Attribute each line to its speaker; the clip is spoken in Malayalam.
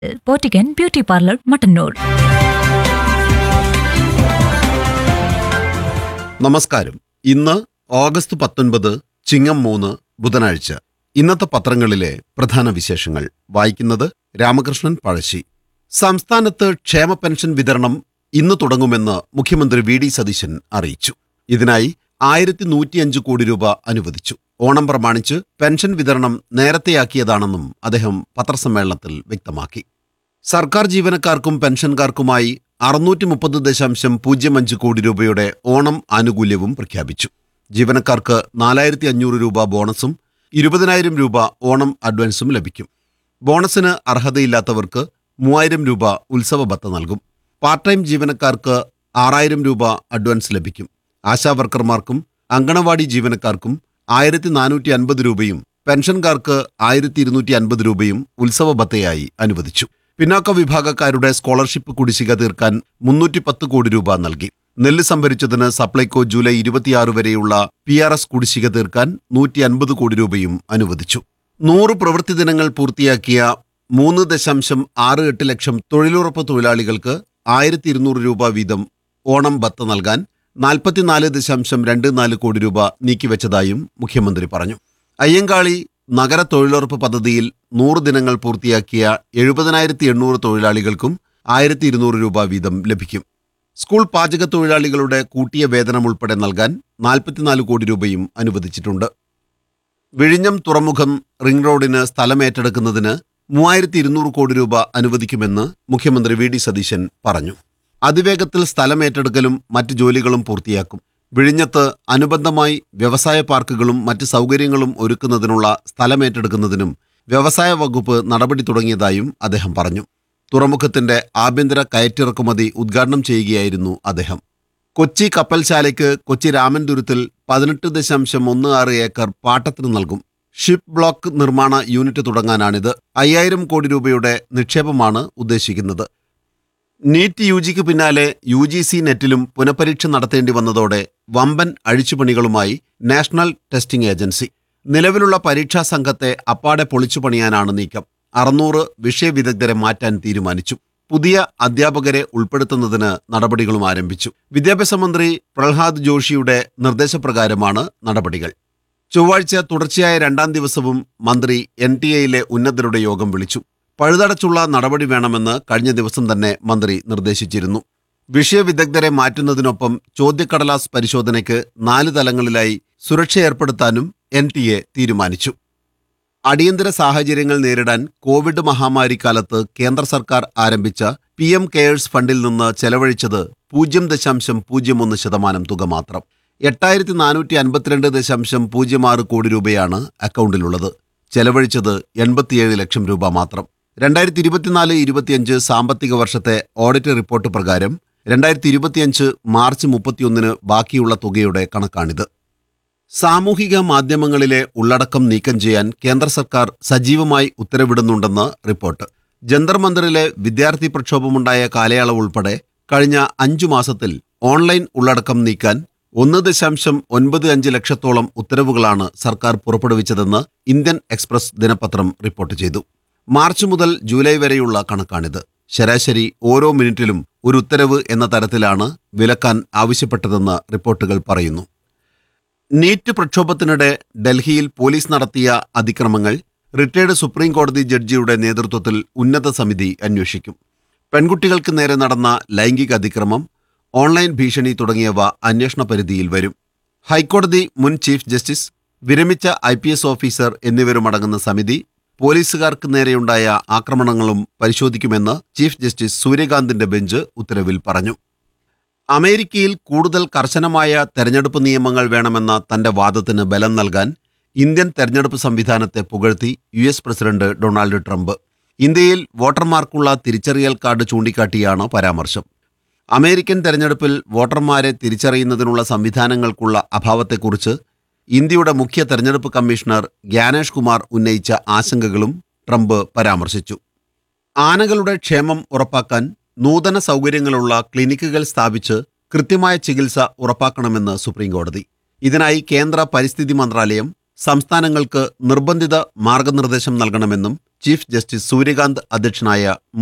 Speaker 1: പോറ്റിക്കൻ ബ്യൂട്ടി പാർലർ മട്ടന്നൂർ
Speaker 2: നമസ്കാരം ഇന്ന് ഓഗസ്റ്റ് പത്തൊൻപത് ചിങ്ങം മൂന്ന് ബുധനാഴ്ച ഇന്നത്തെ പത്രങ്ങളിലെ പ്രധാന വിശേഷങ്ങൾ വായിക്കുന്നത് രാമകൃഷ്ണൻ പഴശ്ശി സംസ്ഥാനത്ത് ക്ഷേമ പെൻഷൻ വിതരണം ഇന്ന് തുടങ്ങുമെന്ന് മുഖ്യമന്ത്രി വി ഡി സതീശൻ അറിയിച്ചു ഇതിനായി ആയിരത്തി നൂറ്റിയഞ്ച് കോടി രൂപ അനുവദിച്ചു ഓണം പ്രമാണിച്ച് പെൻഷൻ വിതരണം നേരത്തെയാക്കിയതാണെന്നും അദ്ദേഹം പത്രസമ്മേളനത്തിൽ വ്യക്തമാക്കി സർക്കാർ ജീവനക്കാർക്കും പെൻഷൻകാർക്കുമായി അറുന്നൂറ്റി മുപ്പത് ദശാംശം പൂജ്യം അഞ്ച് കോടി രൂപയുടെ ഓണം ആനുകൂല്യവും പ്രഖ്യാപിച്ചു ജീവനക്കാർക്ക് നാലായിരത്തി അഞ്ഞൂറ് രൂപ ബോണസും ഇരുപതിനായിരം രൂപ ഓണം അഡ്വാൻസും ലഭിക്കും ബോണസിന് അർഹതയില്ലാത്തവർക്ക് മൂവായിരം രൂപ ഉത്സവ ബത്ത നൽകും പാർട്ട് ടൈം ജീവനക്കാർക്ക് ആറായിരം രൂപ അഡ്വാൻസ് ലഭിക്കും ആശാ വർക്കർമാർക്കും അങ്കണവാടി ജീവനക്കാർക്കും ആയിരത്തി നാനൂറ്റി അൻപത് രൂപയും പെൻഷൻകാർക്ക് ആയിരത്തി ഇരുന്നൂറ്റി അൻപത് രൂപയും ഉത്സവ ബത്തയായി അനുവദിച്ചു പിന്നാക്ക വിഭാഗക്കാരുടെ സ്കോളർഷിപ്പ് കുടിശ്ശിക തീർക്കാൻ മുന്നൂറ്റി പത്ത് കോടി രൂപ നൽകി നെല്ല് സംഭരിച്ചതിന് സപ്ലൈകോ ജൂലൈ ഇരുപത്തിയാറ് വരെയുള്ള പി ആർ എസ് കുടിശ്ശിക തീർക്കാൻ നൂറ്റി അൻപത് കോടി രൂപയും അനുവദിച്ചു നൂറ് പ്രവൃത്തി ദിനങ്ങൾ പൂർത്തിയാക്കിയ മൂന്ന് ദശാംശം ആറ് എട്ട് ലക്ഷം തൊഴിലുറപ്പ് തൊഴിലാളികൾക്ക് ആയിരത്തി ഇരുന്നൂറ് രൂപ വീതം ഓണം ബത്ത നൽകാൻ നാൽപ്പത്തിനാല് ദശാംശം രണ്ട് നാല് കോടി രൂപ നീക്കിവെച്ചതായും മുഖ്യമന്ത്രി പറഞ്ഞു അയ്യങ്കാളി നഗര തൊഴിലുറപ്പ് പദ്ധതിയിൽ നൂറ് ദിനങ്ങൾ പൂർത്തിയാക്കിയ എഴുപതിനായിരത്തി എണ്ണൂറ് തൊഴിലാളികൾക്കും ആയിരത്തി ഇരുന്നൂറ് രൂപ വീതം ലഭിക്കും സ്കൂൾ പാചക തൊഴിലാളികളുടെ കൂട്ടിയ വേതനം ഉൾപ്പെടെ നൽകാൻ നാൽപ്പത്തിനാല് കോടി രൂപയും അനുവദിച്ചിട്ടുണ്ട് വിഴിഞ്ഞം തുറമുഖം റിംഗ് റോഡിന് സ്ഥലമേറ്റെടുക്കുന്നതിന് മൂവായിരത്തി ഇരുന്നൂറ് കോടി രൂപ അനുവദിക്കുമെന്ന് മുഖ്യമന്ത്രി വി ഡി സതീശൻ പറഞ്ഞു അതിവേഗത്തിൽ സ്ഥലമേറ്റെടുക്കലും മറ്റ് ജോലികളും പൂർത്തിയാക്കും വിഴിഞ്ഞത്ത് അനുബന്ധമായി വ്യവസായ പാർക്കുകളും മറ്റ് സൗകര്യങ്ങളും ഒരുക്കുന്നതിനുള്ള സ്ഥലമേറ്റെടുക്കുന്നതിനും വ്യവസായ വകുപ്പ് നടപടി തുടങ്ങിയതായും അദ്ദേഹം പറഞ്ഞു തുറമുഖത്തിന്റെ ആഭ്യന്തര കയറ്റിറക്കുമതി ഉദ്ഘാടനം ചെയ്യുകയായിരുന്നു അദ്ദേഹം കൊച്ചി കപ്പൽശാലയ്ക്ക് കൊച്ചി രാമൻതുരത്തിൽ പതിനെട്ട് ദശാംശം ഒന്ന് ആറ് ഏക്കർ പാട്ടത്തിന് നൽകും ഷിപ്പ് ബ്ലോക്ക് നിർമ്മാണ യൂണിറ്റ് തുടങ്ങാനാണിത് അയ്യായിരം കോടി രൂപയുടെ നിക്ഷേപമാണ് ഉദ്ദേശിക്കുന്നത് നീറ്റ് യു ജിക്ക് പിന്നാലെ യു ജി സി നെറ്റിലും പുനഃപരീക്ഷ നടത്തേണ്ടി വന്നതോടെ വമ്പൻ അഴിച്ചുപണികളുമായി നാഷണൽ ടെസ്റ്റിംഗ് ഏജൻസി നിലവിലുള്ള പരീക്ഷാ സംഘത്തെ അപ്പാടെ പൊളിച്ചു പണിയാനാണ് നീക്കം അറുന്നൂറ് വിഷയവിദഗ്ധരെ മാറ്റാൻ തീരുമാനിച്ചു പുതിയ അധ്യാപകരെ ഉൾപ്പെടുത്തുന്നതിന് നടപടികളും ആരംഭിച്ചു വിദ്യാഭ്യാസ മന്ത്രി പ്രഹ്ലാദ് ജോഷിയുടെ നിർദ്ദേശപ്രകാരമാണ് നടപടികൾ ചൊവ്വാഴ്ച തുടർച്ചയായ രണ്ടാം ദിവസവും മന്ത്രി എൻ ടി എയിലെ ഉന്നതരുടെ യോഗം വിളിച്ചു പഴുതടച്ചുള്ള നടപടി വേണമെന്ന് കഴിഞ്ഞ ദിവസം തന്നെ മന്ത്രി നിർദ്ദേശിച്ചിരുന്നു വിഷയവിദഗ്ധരെ മാറ്റുന്നതിനൊപ്പം ചോദ്യക്കടലാസ് പരിശോധനയ്ക്ക് നാല് തലങ്ങളിലായി സുരക്ഷ ഏർപ്പെടുത്താനും എൻ ടി എ തീരുമാനിച്ചു അടിയന്തര സാഹചര്യങ്ങൾ നേരിടാൻ കോവിഡ് മഹാമാരി കാലത്ത് കേന്ദ്ര സർക്കാർ ആരംഭിച്ച പി എം കെയേഴ്സ് ഫണ്ടിൽ നിന്ന് ചെലവഴിച്ചത് പൂജ്യം ദശാംശം പൂജ്യം ഒന്ന് ശതമാനം തുക മാത്രം എട്ടായിരത്തി നാനൂറ്റി അൻപത്തിരണ്ട് ദശാംശം പൂജ്യം ആറ് കോടി രൂപയാണ് അക്കൗണ്ടിലുള്ളത് ചെലവഴിച്ചത് എൺപത്തിയേഴ് ലക്ഷം രൂപ മാത്രം രണ്ടായിരത്തി ഇരുപത്തിനാല് ഇരുപത്തിയഞ്ച് സാമ്പത്തിക വർഷത്തെ ഓഡിറ്റ് റിപ്പോർട്ട് പ്രകാരം രണ്ടായിരത്തി ഇരുപത്തിയഞ്ച് മാർച്ച് മുപ്പത്തിയൊന്നിന് ബാക്കിയുള്ള തുകയുടെ കണക്കാണിത് സാമൂഹിക മാധ്യമങ്ങളിലെ ഉള്ളടക്കം നീക്കം ചെയ്യാൻ കേന്ദ്ര സർക്കാർ സജീവമായി ഉത്തരവിടുന്നുണ്ടെന്ന് റിപ്പോർട്ട് ജന്തർ മന്ദിറിലെ വിദ്യാർത്ഥി പ്രക്ഷോഭമുണ്ടായ കാലയളവ് ഉൾപ്പെടെ കഴിഞ്ഞ അഞ്ചു മാസത്തിൽ ഓൺലൈൻ ഉള്ളടക്കം നീക്കാൻ ഒന്ന് ദശാംശം ഒൻപത് അഞ്ച് ലക്ഷത്തോളം ഉത്തരവുകളാണ് സർക്കാർ പുറപ്പെടുവിച്ചതെന്ന് ഇന്ത്യൻ എക്സ്പ്രസ് ദിനപത്രം റിപ്പോർട്ട് ചെയ്തു മാർച്ച് മുതൽ ജൂലൈ വരെയുള്ള കണക്കാണിത് ശരാശരി ഓരോ മിനിറ്റിലും ഒരു ഉത്തരവ് എന്ന തരത്തിലാണ് വിലക്കാൻ ആവശ്യപ്പെട്ടതെന്ന് റിപ്പോർട്ടുകൾ പറയുന്നു നീറ്റ് പ്രക്ഷോഭത്തിനിടെ ഡൽഹിയിൽ പോലീസ് നടത്തിയ അതിക്രമങ്ങൾ റിട്ടയർഡ് സുപ്രീം കോടതി ജഡ്ജിയുടെ നേതൃത്വത്തിൽ ഉന്നത സമിതി അന്വേഷിക്കും പെൺകുട്ടികൾക്ക് നേരെ നടന്ന ലൈംഗിക അതിക്രമം ഓൺലൈൻ ഭീഷണി തുടങ്ങിയവ അന്വേഷണ പരിധിയിൽ വരും ഹൈക്കോടതി മുൻ ചീഫ് ജസ്റ്റിസ് വിരമിച്ച ഐ പി എസ് ഓഫീസർ എന്നിവരുമടങ്ങുന്ന സമിതി പോലീസുകാർക്ക് നേരെയുണ്ടായ ആക്രമണങ്ങളും പരിശോധിക്കുമെന്ന് ചീഫ് ജസ്റ്റിസ് സൂര്യകാന്തിന്റെ ബെഞ്ച് ഉത്തരവിൽ പറഞ്ഞു അമേരിക്കയിൽ കൂടുതൽ കർശനമായ തെരഞ്ഞെടുപ്പ് നിയമങ്ങൾ വേണമെന്ന തന്റെ വാദത്തിന് ബലം നൽകാൻ ഇന്ത്യൻ തെരഞ്ഞെടുപ്പ് സംവിധാനത്തെ പുകഴ്ത്തി U S president Donald Trump ഇന്ത്യയിൽ വോട്ടർമാർക്കുള്ള തിരിച്ചറിയൽ കാർഡ് ചൂണ്ടിക്കാട്ടിയാണ് പരാമർശം അമേരിക്കൻ തെരഞ്ഞെടുപ്പിൽ വോട്ടർമാരെ തിരിച്ചറിയുന്നതിനുള്ള സംവിധാനങ്ങൾക്കുള്ള അഭാവത്തെക്കുറിച്ച് ഇന്ത്യയുടെ മുഖ്യ തെരഞ്ഞെടുപ്പ് കമ്മീഷണർ ഗ്യാനേഷ് കുമാർ ഉന്നയിച്ച ആശങ്കകളും ട്രംപ് പരാമർശിച്ചു ആനകളുടെ ക്ഷേമം ഉറപ്പാക്കാൻ നൂതന സൗകര്യങ്ങളുള്ള ക്ലിനിക്കുകൾ സ്ഥാപിച്ച് കൃത്യമായ ചികിത്സ ഉറപ്പാക്കണമെന്ന് സുപ്രീംകോടതി ഇതിനായി കേന്ദ്ര പരിസ്ഥിതി മന്ത്രാലയം സംസ്ഥാനങ്ങൾക്ക് നിർബന്ധിത മാർഗനിർദ്ദേശം നൽകണമെന്നും ചീഫ് ജസ്റ്റിസ് സൂര്യകാന്ത് അധ്യക്ഷനായ